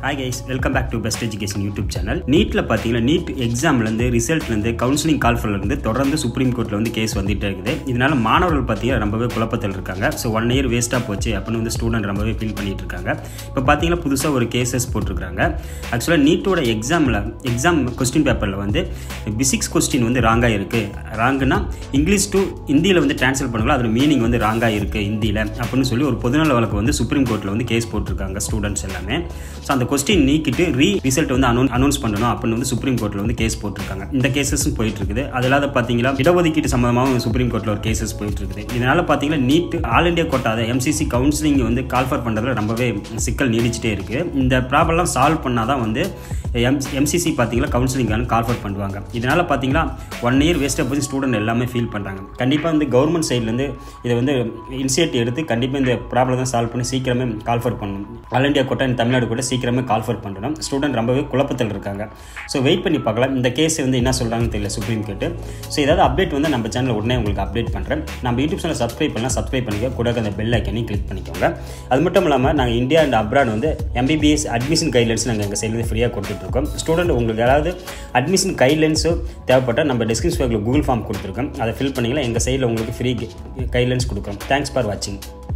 hi guys welcome back to best education YouTube channel நீட்டில் பார்த்தீங்கன்னா NEET எக்ஸாம்லேருந்து ரிசல்ட்லேருந்து counselling கால்ஃபர்லேருந்து தொடர்ந்து supreme கோர்ட்டில் வந்து கேஸ் வந்துகிட்டே இருக்குது இதனால மாணவர்கள் பார்த்தீங்கன்னா ரொம்பவே குழப்பத்தில் இருக்காங்க ஸோ ஒன் இயர் வேஸ்ட்டாக போச்சு அப்படின்னு வந்து ஸ்டூடெண்ட் ரொம்பவே ஃபீல் பண்ணிட்டு இருக்காங்க இப்போ பார்த்தீங்கன்னா புதுசாக ஒரு கேசஸ் போட்டிருக்காங்க ஆக்சுவலாக நீட்டோட எக்ஸாமில் எக்ஸாம் கொஸ்டின் பேப்பரில் வந்து பிசிக்ஸ் கொஸ்டின் வந்து ராங்காக இருக்குது ராங்குனா இங்கிலீஷ் டு ஹிந்தியில் வந்து ட்ரான்ஸ்லேட் பண்ணுங்களா அதோட மீனிங் வந்து ராங்காக இருக்குது ஹிந்தியில் அப்படின்னு சொல்லி ஒரு பொதுநல வழக்கு வந்து சுப்ரீம் கோர்ட்டில் வந்து கேஸ் போட்டிருக்காங்க ஸ்டூடெண்ட்ஸ் எல்லாமே ஸோ அந்த கொஸ்டின் நீக்கிட்டு ரீ ரிசல்ட் வந்து அனௌன் அனௌன்ஸ் பண்ணணும் அப்படின்னு வந்து சுப்ரீம் கோர்ட்டில் வந்து கேஸ் போட்டிருக்காங்க இந்த கேசஸும் போயிட்டு இருக்குது அது இல்லாத பார்த்தீங்கன்னா இடஒதுக்கீட்டு சம்மந்தமாக சுப்ரீம் கோர்ட்டில் ஒரு கேசஸ் போயிட்டு இருக்குது இதனால பார்த்தீங்கன்னா நீட் ஆல் இண்டியா கோட்டாத எம்சிசி கவுன்சிலிங் வந்து கால்ஃபர் பண்ணுறதுல ரொம்பவே சிக்கல் நீடிச்சிட்டே இருக்கு இந்த ப்ராப்ளம்லாம் சால்வ் பண்ணால் தான் வந்து எம் எம்சிசி பார்த்தீங்கன்னா கவுன்சிலிங்கான கால்ஃபர் பண்ணுவாங்க இதனால பார்த்தீங்கன்னா ஒன் இயர் வேஸ்ட்டாக போய் ஸ்டூடெண்ட் எல்லாமே ஃபீல் பண்ணுறாங்க கண்டிப்பாக வந்து கவர்மெண்ட் சைட்லேருந்து இதை வந்து இனிஷியேட்டிவ் எடுத்து கண்டிப்பாக இந்த ப்ராப்ளம் தான் சால்வ் பண்ணி சீக்கிரமே கால்ஃபர் பண்ணணும் ஆல் இண்டியா கோட்டா தமிழ்நாடு கூட சீக்கிரமே கால்ஃபர் பண்ணணும் ஸ்டூடெண்ட் ரொம்பவே குழப்பத்தில் இருக்காங்க ஸோ வெயிட் பண்ணி பார்க்கலாம் இந்த கேஸ் வந்து என்ன சொல்கிறாங்கன்னு தெரியல சுப்ரீம் கேட்டு ஸோ ஏதாவது அப்டேட் வந்து நம்ம சேனல் உடனே உங்களுக்கு அப்டேட் பண்ணுறேன் நம்ம யூடியூப் சேனல் சப்ஸ்கிரைப் பண்ணலாம் சப்ஸ்கிரைப் பண்ணிக்க கூட அந்த பெல் ஐக்கனையும் கிளிக் பண்ணிக்கோங்க அது மட்டும் இல்லாமல் நாங்கள் இந்தியா அண்ட் அப்ராட் வந்து எம்பிபிஎஸ் அட்மிஷன் கைட்லைன்ஸ் நாங்கள் எங்கள் சைட்லேருந்து ஃப்ரீயாக கொடுத்துட்ருக்கோம் ஸ்டூடெண்ட் உங்களுக்கு ஏதாவது அட்மிஷன் கைட்லைன்ஸோ தேவைப்பட்டால் நம்ம டிஸ்கிரிப்ஷன் கூகுள் ஃபார்ம் கொடுத்துருக்கோம் அதை ஃபில் பண்ணிக்கலாம் எங்கள் சைடில் உங்களுக்கு ஃப்ரீ கைட்லைன்ஸ் கொடுக்குறோம் தேங்க்ஸ் ஃபார் வாட்சிங்